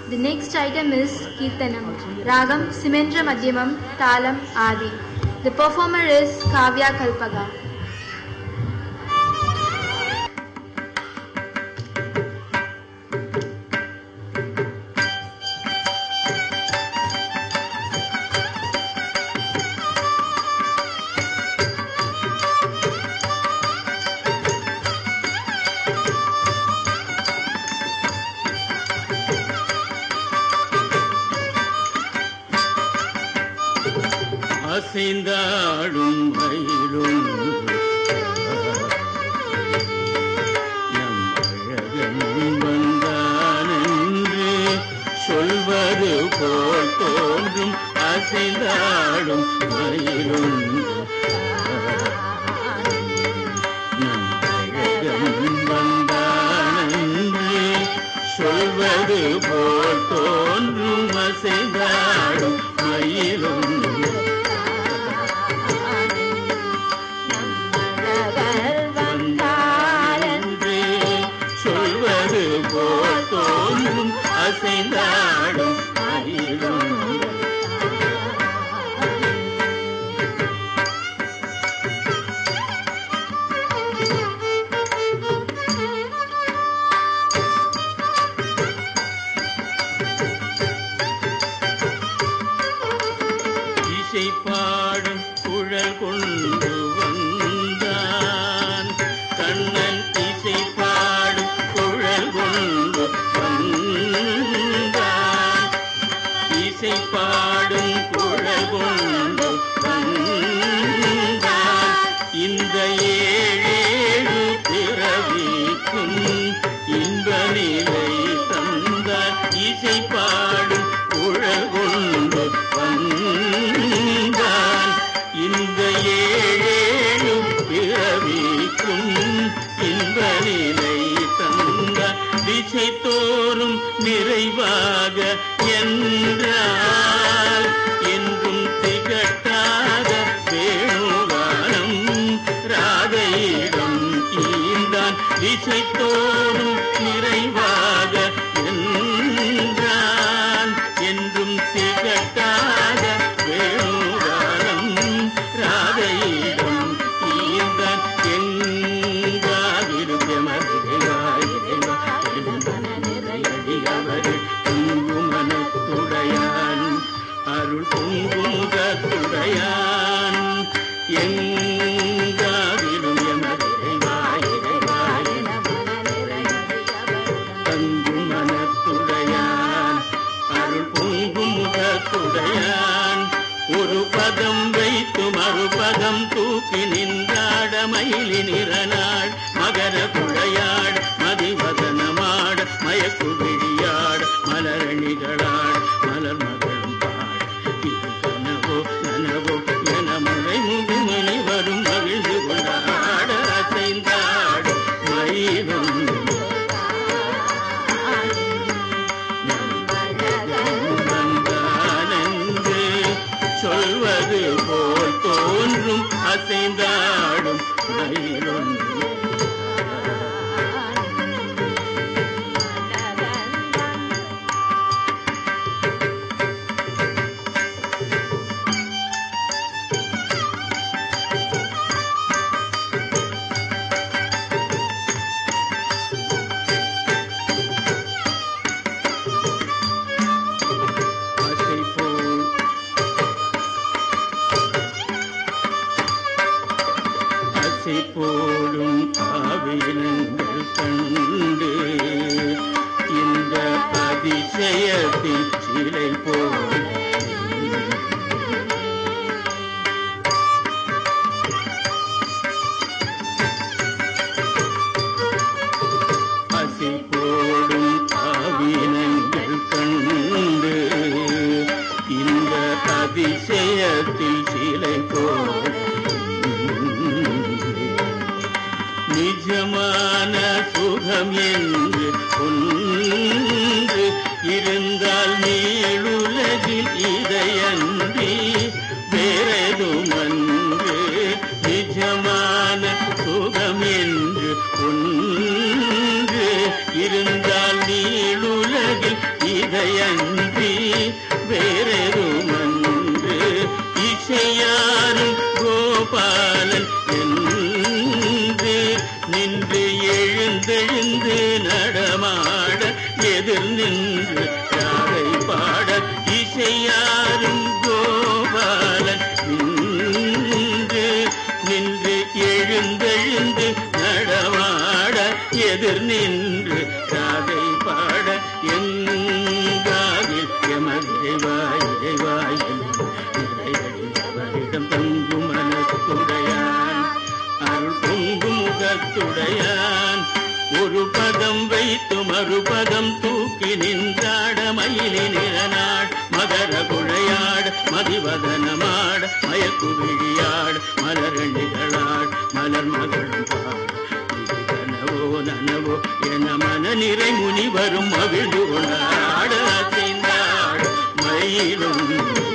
The next item is Kirtanam. Ragam Simendra Madhyamam Talam Adi. The performer is Kavya Kalpaga. அசைந்தாடும் மயிலும் நம் அழகன் வந்தான் என்று சொல்வது போல் தோன்றும் அசைந்தாடும் மயிலும் நம் அழகன் வந்தான் என்று சொல்வது போல் தோன்றும் அசைந்தாடும் மயிலும் வந்தாரென்று சொல்வது போல் தோன்றும் அசைந்தாடும் மயிலும் இசை பாடும் குழல் கொண்டு வந்தான் கண்ணன் இசை பாடும் குழல் கொண்டு வந்தான் இசை பாடும் குழல் கொண்டு வந்தான் இந்த ஏழேழு பிறவிக்கும் இன்ப நிலை தந்தார் இசை பாடும் குழல் கொண்டு வந்தான் இந்த ஏழேழு பிறவிக்கும் இன்ப நிலை தந்தார் திசை தோறும் நிறைவாக என்றால் என்றும் திகட்டாத வேணுகாலம் ராதையிடம் ஈந்தான் திசை தோறும் நிறைவாக என்றான் என்றும் திகட்டாத வேணுகாலம் ராதையிடம் ஈந்தான் எங்காவிருந்தமதிரைவாயிரைவாயிரைவர்கள் குங்குமனத்துடையான் அருள் குங்குமுகத்துடையான் எங்காவிலும் எமதிரைவாயிரைவாயிரை தங்கும் மனத்துடையான் அருள் பொங்கும் முகத்துடையான் ஒரு பதம் வைத்து மறுபதம் தூக்கி நின்றாட மயிலி நிறநாள் மகர குழையாள் மதிவதனமாட மயக்கு விழியாட மலரணிகளாள் மலர் மகளும் பாட இது கனவோ நனவோ என முறை முதுமணி வரும் மகிழ்ந்து கொண்டாட அசைந்தாடு மயிலும் வந்தானென்று சொல்வது போல் தோன்றும் அசைந்தாடும் மயிலொன்று அசை போல் அசை போடும் ஆவினங்கள் கண்டு இந்த அதிசயத்தின் சிலை போல் அசை போடும் ஆவினங்கள் கண்டு இந்த அதிசயத்தில் சிலை போல் நிஜமான சுகம் என்று ஒன்று இருந்தால் நீளுலகில் இதையன்றி வேறெதும் அன்று நிஜமான சுகம் என்று ஒன்று இருந்தால் நீளுலகில் இதைய நின்று எழுந்தெழுந்து நடமாட எதிர் நின்று யாரை பாட இசையாரும் கோபாலன் நின்று நின்று எழுந்தெழுந்து நடமாட எதிர் நின்று ராதை பாட எங்காவில் எமதிரைவாய் இறைவாய் இறைவரிடம் தங்கும் மனத்துடையான் அருள் பொங்கு முகத்துடையான் ஒரு பதம் வைத்து மறுபதம் தூக்கி நின்றாட மயிலி நிறநாள் மகர குழையாட மதிவதனமாட மயக்கு விழியாட மலரணிகளாள் மலர் மகளும் பாட இது கனவோ நனவோ என மன நிறை முனி வரும் மகிழ்ந்து கொண்டாட அசைந்தாட மயிலும்